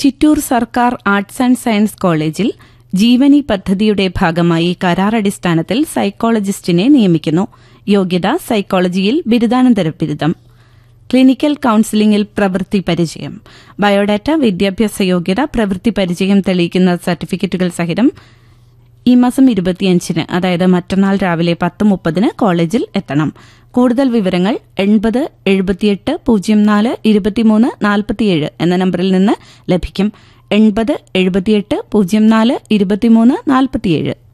ചിറ്റൂർ സർക്കാർ arts and science കോളേജിൽ ജീവനി പദ്ധതിയുടെ ഭാഗമായി കരാറടിസ്ഥാനത്തിൽ സൈക്കോളജിസ്റ്റിനെ നിയമിക്കുന്നു യോഗ്യത സൈക്കോളജിയിൽ ബിരുദാനന്തര ബിരുദം ക്ലിനിക്കൽ കൌൺസിലിംഗിൽ പ്രവൃത്തി പരിചയം ബയോഡാറ്റ വിദ്യാഭ്യാസ യോഗ്യത പ്രവൃത്തി പരിചയം തെളിയിക്കുന്ന സർട്ടിഫിക്കറ്റുകൾ സഹിതം ഈ മാസം ഇരുപത്തിയഞ്ചിന് അതായത് മറ്റന്നാൾ രാവിലെ പത്ത് മുപ്പതിന് കോളേജിൽ എത്തണം കൂടുതൽ വിവരങ്ങൾ എൺപത് എഴുപത്തിയെട്ട് പൂജ്യം നാല് ഇരുപത്തിമൂന്ന് നാൽപ്പത്തിയേഴ് എന്ന നമ്പറിൽ നിന്ന് ലഭിക്കും എൺപത് എഴുപത്തിയെട്ട് പൂജ്യം നാല് ഇരുപത്തിമൂന്ന് നാൽപ്പത്തിയേഴ്